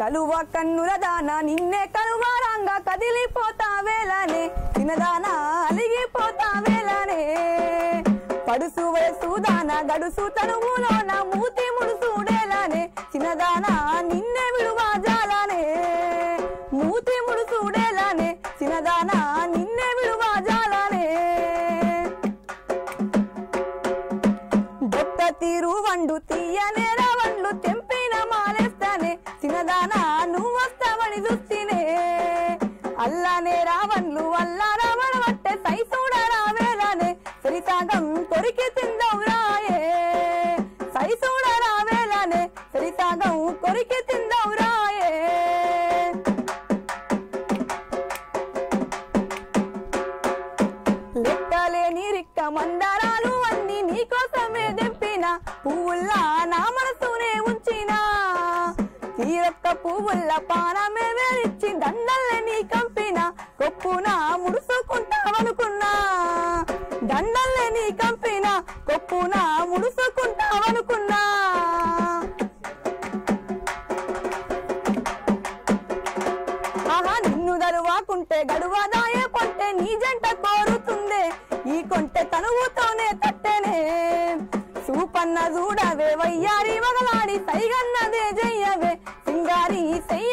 కలువ కన్నుల దాన నిన్నే కనువారంగా కదిలిపోతా వేళనే చిన్నదాన అలిగిపోతా వేళనే పడుసు వయసు దాన గడుసు తనువులోన మూతి ముడుసుడేలానే చిన్నదాన నిన్నే విడువా జాలానే మూతి ముడుసుడేలానే చిన్నదాన నిన్నే విడువా జాలానే దొక్క తీరు వండు తీయనేరా వండ్లు తెంపిన మాలేస్తానే చిన్నదానా నువ్వు వస్తావని చూస్తేనే అల్లానే రావన్లు అల్లా రావణ పట్టే సైసూడ రావేలానే సరిసాగం కొరికి తిందవురాయే సైసూడ రావేలానే సరిసాగం కొరికి తిందవురాయే లెక్కలేని రిక్క మందారాలు అన్ని నీకోసమే దెంపిన పువ్వుల్లా నా మనసునే ఉంచిన తీరొక్క పువ్వుల్ల పానమే వేరిచ్చి దండల్లే నీ కంపిన కొప్పున ముడుసుకుంటావనుకున్నా దండల్లే నీ కంపిన కొప్పున ముడుసుకుంటావనుకున్నా ఆహా నిన్ను దరువాకుంటే గడువదాయే పొంటే నీ జంట కోరుతుందే ఈ కొంటె తనువుతోనే తట్టెనే సూపన్న చూడవే వయ్యారి వగలాడి సైగన్నదే జయ్యవే సింగారి సెయ్య